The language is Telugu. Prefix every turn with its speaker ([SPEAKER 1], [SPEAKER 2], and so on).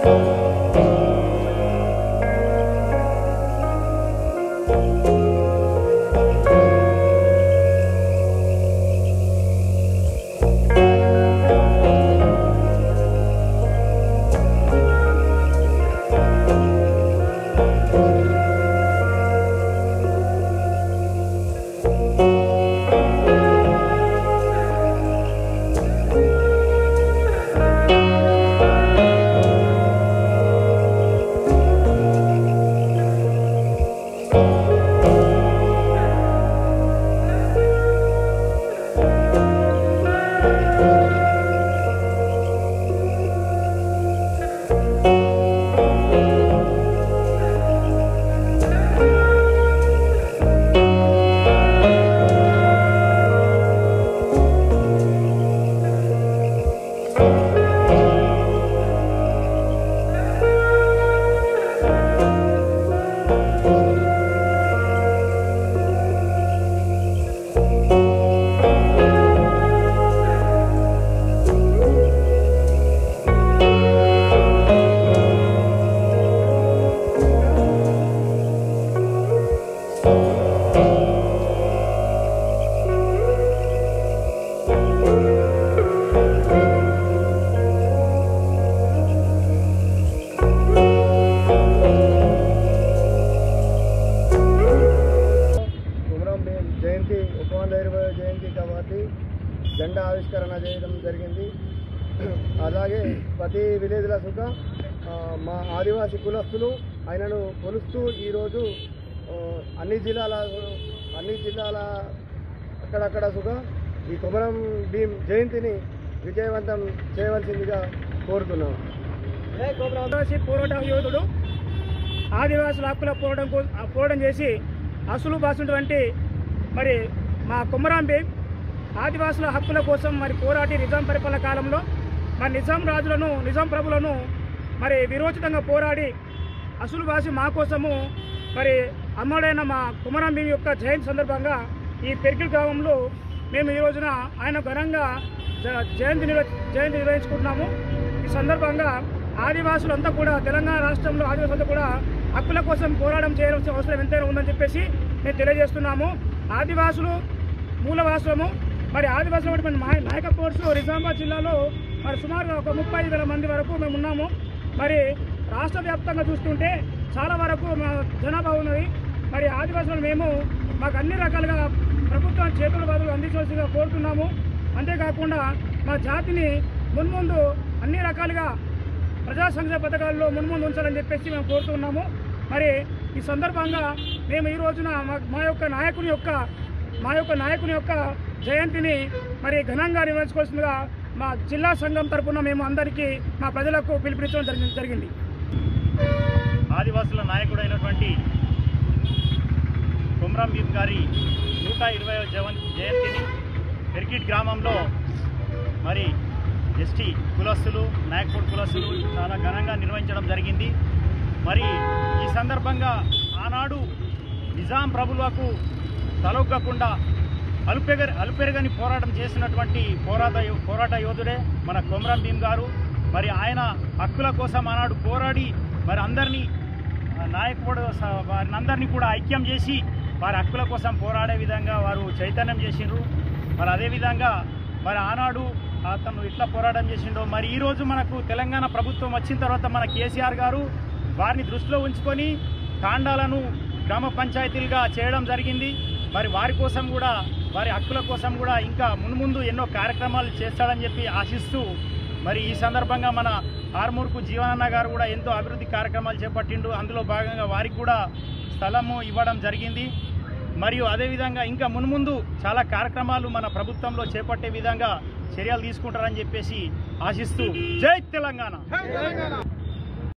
[SPEAKER 1] కుమరం భీం జయంతి ఒక వంద ఇరవై జయంతి కాబట్టి జెండా ఆవిష్కరణ చేయడం జరిగింది అలాగే ప్రతి విలేజ్ల సుఖ మా ఆదివాసీ కులస్తులు ఆయనను కొలుస్తూ ఈరోజు ఆ, అన్ని జిల్లాల అన్ని జిల్లాల అక్కడక్కడ సుఖ ఈ కుమరం భీం జయంతిని విజయవంతం చేయవలసిందిగా కోరుతున్నాం
[SPEAKER 2] ఆదివాసీ పోరాట యోధుడు ఆదివాసుల హక్కుల పోరాటం కో- ఆ పోరాటం చేసి అసలు బాసినటువంటి మరి మా కుమ్మరాం బేగ్ ఆదివాసుల హక్కుల కోసం మరి పోరాటి నిజాం పరిపాలన కాలంలో మరి నిజాం రాజులను నిజాం ప్రభులను మరి విరోచితంగా పోరాడి అసలు బాసి మా కోసము మరి అమ్మడైన మా కుమరం భీమి యొక్క జయంతి సందర్భంగా ఈ పెరికిల్ గ్రామంలో మేము ఈ రోజున ఆయన ఘనంగా జ- జయంతి నిర్వ జయంతి నిర్వహించుకుంటున్నాము ఈ సందర్భంగా ఆదివాసులంతా కూడా తెలంగాణ రాష్ట్రంలో ఆదివాసులంతా కూడా హక్కుల కోసం పోరాటం చేయాల్సిన అవసరం ఎంతైనా ఉందని చెప్పేసి మేము తెలియజేస్తున్నాము ఆదివాసులు మూలవాసులము మరి ఆదివాసులు ఒకటి మన నాయ- నాయక ఫోర్స్ నిజామాబాద్ జిల్లాలో మరి సుమారు ఒక ముప్పై వేల మంది వరకు మేము ఉన్నాము మరి రాష్ట్ర వ్యాప్తంగా చూస్తుంటే చాలా వరకు మా జనాభా ఉన్నది మరి ఆదివాసులు మేము మాకు అన్ని రకాలుగా ప్రభుత్వం చేతుల బదులు అందించవలసిందిగా కోరుతున్నాము అంతేకాకుండా మా జాతిని మున్ముందు అన్ని రకాలుగా ప్రజా సంక్షేమ పథకాల్లో మున్ముందు ఉంచాలని చెప్పేసి మేము కోరుతున్నాము మరి ఈ సందర్భంగా మేము ఈ రోజున మా- మా యొక్క నాయకుని యొక్క మా యొక్క నాయకుని యొక్క జయంతిని మరి ఘనంగా నిర్వహించుకోవాల్సిందిగా మా జిల్లా సంఘం తరపున మేము అందరికీ మా ప్రజలకు పిలుపునిచ్చడం జరిగి- జరిగింది
[SPEAKER 3] ఆదివాసుల నాయకుడైనటువంటి కుమ్రం భీమ్ గారి నూట ఇరవై జవన్ జయంతిని పెరికిట్ గ్రామంలో మరి ఎస్టీ కులస్తులు నాయకుడు కులస్తులు చాలా ఘనంగా నిర్వహించడం జరిగింది మరి ఈ సందర్భంగా ఆనాడు నిజాం ప్రభులకు తలొగ్గకుండా అలుపెగ అలుపెరగని పోరాటం చేసినటువంటి పోరాట యో- పోరాట యోధుడే మన కొమరం భీమ్ గారు మరి ఆయన హక్కుల కోసం ఆనాడు పోరాడి మరి అందరినీ ఆ, నాయకుడు స- వారిని అందరినీ కూడా ఐక్యం చేసి వారి హక్కుల కోసం పోరాడే విధంగా వారు చైతన్యం చేసిండ్రు మరి అదేవిధంగా మరి ఆనాడు అతను ఇట్లా పోరాటం చేసిండో మరి ఈరోజు మనకు తెలంగాణ ప్రభుత్వం వచ్చిన తర్వాత మన కేసీఆర్ గారు వారిని దృష్టిలో ఉంచుకొని తాండాలను గ్రామ పంచాయతీలుగా చేయడం జరిగింది మరి వారి కోసం కూడా వారి హక్కుల కోసం కూడా ఇంకా మున్ముందు ఎన్నో కార్యక్రమాలు చేస్తాడని చెప్పి ఆశిస్తూ మరి ఈ సందర్భంగా మన ఆర్మూర్కు జీవనన్న గారు కూడా ఎంతో అభివృద్ధి కార్యక్రమాలు చేపట్టిండు అందులో భాగంగా వారికి కూడా స్థలము ఇవ్వడం జరిగింది మరియు అదేవిధంగా ఇంకా మున్ముందు చాలా కార్యక్రమాలు మన ప్రభుత్వంలో చేపట్టే విధంగా చర్యలు తీసుకుంటారని చెప్పేసి ఆశిస్తూ జై తెలంగాణ